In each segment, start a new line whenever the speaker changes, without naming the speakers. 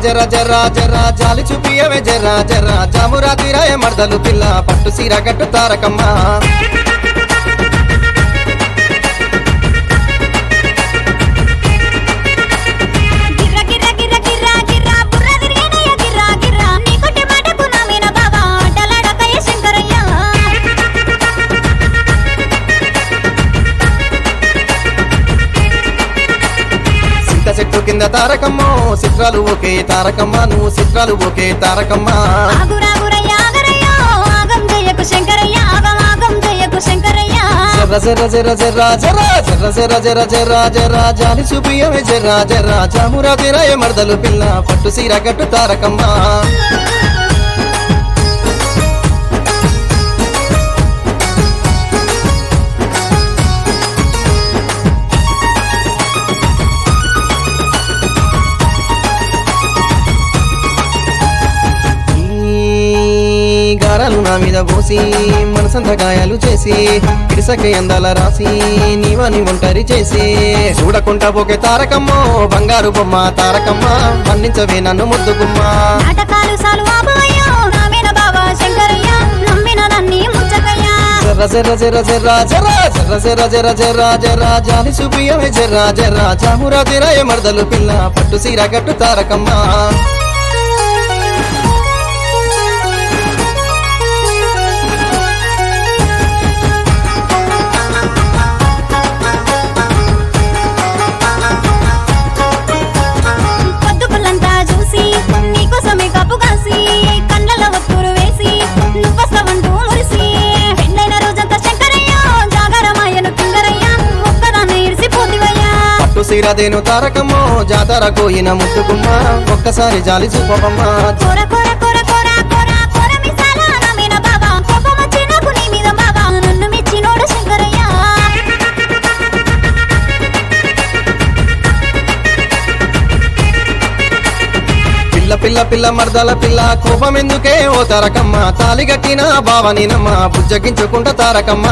జర జర జర జాలి చూపియవే జర జర జామురా తీరాయ మర్దలు పిల్ల పట్టు సీర గట్టు తారకమ్మ
గిర్ర గిర్ర గిర్ర గిర్ర గిర్ర బుర్ర తిరిగేనయ్య గిర్ర గిర్ర నీ కొట్టే మాటకు నా మీన బావా అడ్డలాడకయ్య శంకరయ్య
సింత చెట్టు కింద తారకమ్మో చిత్రాలు ఒకే తారకమ్మ నువ్వు చిత్రాలు ఒకే తారకమ్మ
ఆగురాగురయ్య ఆగరయ్య ఆగం జయకు శంకరయ్య ఆగం ఆగం జయకు శంకరయ్య
జర్ర జర్ర జర్ర జర్ర జర్ర జర్ర జర్ర జర్ర జర్ర జర్ర జాలి చూపియవే జర్ర జర్ర జామురా తీరాయ మర్దలు పిల్ల పట్టు సీర గట్టు తారకమ్మ ఈ గారాలు నా మీద పోసి మనసంత గాయాలు చేసి ఇడిసకే అందాల రాసి నీవని ఒంటరి చేసి చూడకుంటా పోకే తారకమ్మో బంగారు బొమ్మ తారకమ్మ మన్నించవే నన్ను ముద్దుగుమ్మ
నాటకాలు సాలు ఆబోయ్యో నా మీన బావా శంకరయ్య నమ్మిన నన్ని ముచ్చకయ్య
జర్ర జర్ర జర్ర జర్ర జర్ర జర్ర జర్ర జర్ర జర్ర జర్ర జాలి చూపియవే జర్ర జర్ర జామురా తీరాయ మర్దలు పిల్ల పట్టు సీర గట్టు తారకమ్మ
పొద్దుపుల్లంతా చూసి నీకోసమే కప్పు కాసి కండ్లలో ఒత్తురు వేసి నువ్వొస్తావంటూ మురిసి పెళ్ళైన రోజంతా శంకరయ్య జాగరమాయను కింగరయ్య ఒక్కదాన్ని ఇరిసిపోతివయ్యా
పట్టు సీరదేను తారకమ్మో జాతర కోయిన ముద్దుగుమ్మ ఒక్కసారి జాలి చూపమ్మ
కోర కోర కోర కోర కోర కోర మిసాల నా మీన బావా కోపం వచ్చి నాకు నీ మీద బావా నన్ను మెచ్చినోడు శంకరయ్య
పిల్ల పిల్ల పిల్ల మర్దల పిల్ల కోపం ఎందుకే ఓ తారకమ్మ తాలి గట్టిన బావనినమ్మ బుజ్జగించుకుంట తారకమ్మ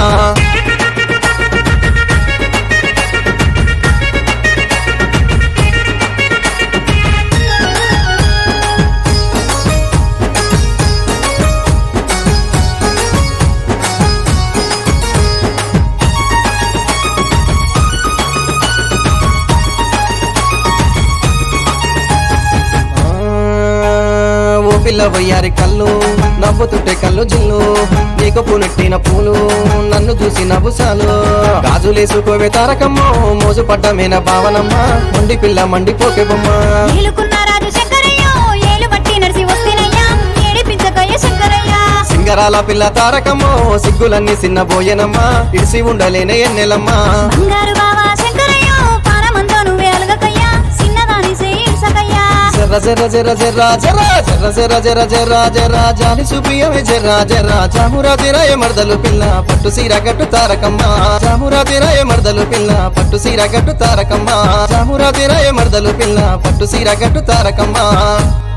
ఆ, ఓ పిల్ల వయ్యారి కళ్ళు నవ్వుతుంటే కళ్ళు జిల్లు నీకు పునెట్టిన పూలు నన్ను చూసి నవ్వుసాలు గాజులేసుకోవే తారకమ్మ మోజు పడ్డమేన భావనమ్మ మండి పిల్ల మండిపోకే బొమ్మ
ఏలుకున్న రాజు శంకరయ్య ఏలు బట్టి నడిసి వస్తేనయ్యా ఏడిపించకయ్య శంకరయ్య
సింగరాల పిల్ల తారకమ్మో సిగ్గులన్నీ చిన్న బోయనమ్మా ఇడిసి ఉండలేనే ఎన్నెలమ్మా
బంగారు బావా శంకరయ్య పానమంతో నువ్వే అలగకయ్యా చిన్నదాని సేసకయ్యా
జర్ర జర్ర జర్ర జర్ర జర్ర జర్ర జర్ర జర్ర జర్ర జర్ర జాలి చూపియవే జర్ర జర్ర జామురా తీరాయ మర్దలు పిల్ల పట్టు సీర గట్టు తారకమ్మ జామురా తీరాయ మర్దలు పిల్ల పట్టు సీర గట్టు తారకమ్మ జామురా తీరాయ మర్దలు పిల్ల పట్టు సీర గట్టు తారకమ్మ